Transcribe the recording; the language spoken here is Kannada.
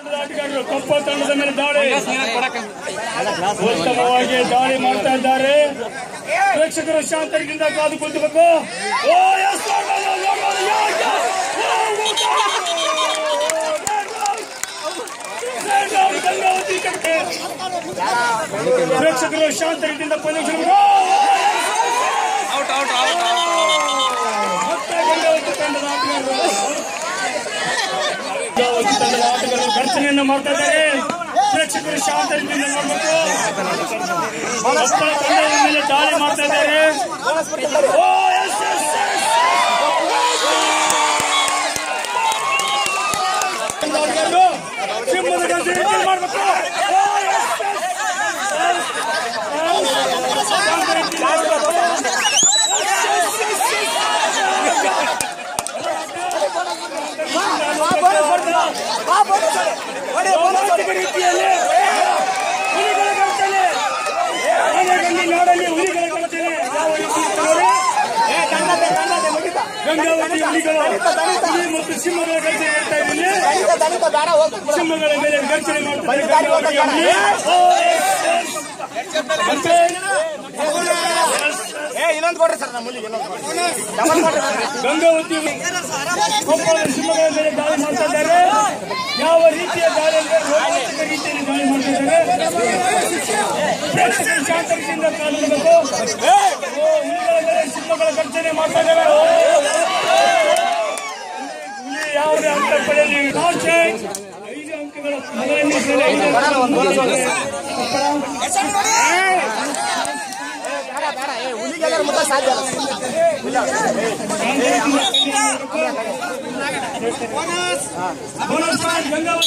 ಆಟಗಾರರು ಕಪ್ಪ ತಂಡದ ಮೇಲೆ ದಾಳಿ ಉತ್ತಮವಾಗಿ ದಾಳಿ ಮಾಡ್ತಾ ಇದ್ದಾರೆ ಪ್ರೇಕ್ಷಕರು ಶಾಂತರಿಗಿಂತ ಕಾದು ಕುಂತಬೇಕು ಓ ಎಸ್ ಗಂಗಾವತಿ ಕಟ್ಟೆ ಪ್ರೇಕ್ಷಕರು ಶಾಂತರಿಗಿಂತ ಪಂದ್ಯ ಔಟ್ ಔಟ್ ಔಟ್ ಮತ್ತೆ ಗಂಗಾವತಿ ತಂಡದ ಆಟಗಾರರು ಗಂಗಾವತಿ ತಂಡದ ಆಟಗಾರರು ಘರ್ಷಣೆಯನ್ನು ಮಾಡ್ತಾ ಇದ್ದಾರೆ ಪ್ರೇಕ್ಷಕರು ಶಾಂತರಿಗಿಂತ ನೋಡ್ಬೇಕು ಮಕ್ಕಳ ತಂಡದ ಮೇಲೆ ದಾಳಿ ಮಾಡ್ತಾ ಇದ್ದಾರೆ ಓ ಎಸ್ ಎಸ್ ಎಸ್ ಸಿಂಹದ ಗರ್ಜನೆ ಮಾಡಬೇಕು ಓ ಎಸ್ ರೋಮಾಂಚಕ ರೀತಿಯಲ್ಲಿ ಹುಲಿಗಳ ಗರ್ಜನೆ ಆನೆಗಲ್ಲಿ ನಾಡಲ್ಲಿ ಹುಲಿಗಳ ಗರ್ಜನೆ ಯಾವ ರೀತಿ ಇರ್ತದೆ? ಗಂಗಾವತಿ ಹುಲಿಗಳು ಹುಲಿ ಮತ್ತು ಸಿಂಹಗಳ ಗರ್ಜನೆ ಹೇಳ್ತಾ ಇದ್ದೀನಿ ಸಿಂಹಗಳ ಮೇಲೆ ಗರ್ಜನೆ ಮಾಡ್ತಾರೆ ಗಂಗಾವತಿಯ ಹುಲಿ ಓ, ಎಸ್, ಎಸ್. ಮತ್ತೆ ಇನ್ನೊಂದು ಕೊಡ್ರಿ ಸರ್ ನಮ್ಮ ಮುಲ್ಲಿಗೆ ಇನ್ನೊಂದು ಕೊಡ್ರಿ ಡಬಲ್ ಕೊಡ್ರಿ ಗಂಗಾವತಿ ಕೊಪ್ಪಳದ ಸಿಂಹಗಳ ಮೇಲೆ ದಾಳಿ ಮಾಡ್ತಾ ಇದ್ದಾರೆ ಯಾವ ರೀತಿಯ ದಾಳಿ ಅಂದ್ರೆ ರೋಮಾಂಚಕ ರೀತಿಯಲ್ಲಿ ದಾಳಿ ಮಾಡ್ತಾ ಇದ್ದಾರೆ ಪ್ರೇಕ್ಷಕರು ಶಾಂತರಿಸಿಂದ ಕಾಲಿಡಬೇಕು ಓ, ಹುಲಿಗಳ ಮೇಲೆ ಸಿಂಹಗಳ ಗರ್ಜನೆ ಮಾಡ್ತಾ ಇದ್ದಾರೆ ಓ, ಹುಲಿ ಯಾವುದೇ ಅಂಕ ಪಡೆಯಲಿ ಲಾಸ್ಟ್ ಐದು ಅಂಕಗಳು ಮೊದಲನೇ ಇನ್ನಿಂಗ್ಸ್ನಲ್ಲಿ ಐದು ಅಂಕಗಳು. ಬೇಡ ಬೇಡ ಏ ಹುಲಿಗೆಲ್ಲರ ಮುಟ್ಟ ಸಾಧ್ಯ ಇಲ್ಲ ಬೋನಸ್ ಪಾಯಿಂಟ್ ಗಂಗಾವತಿ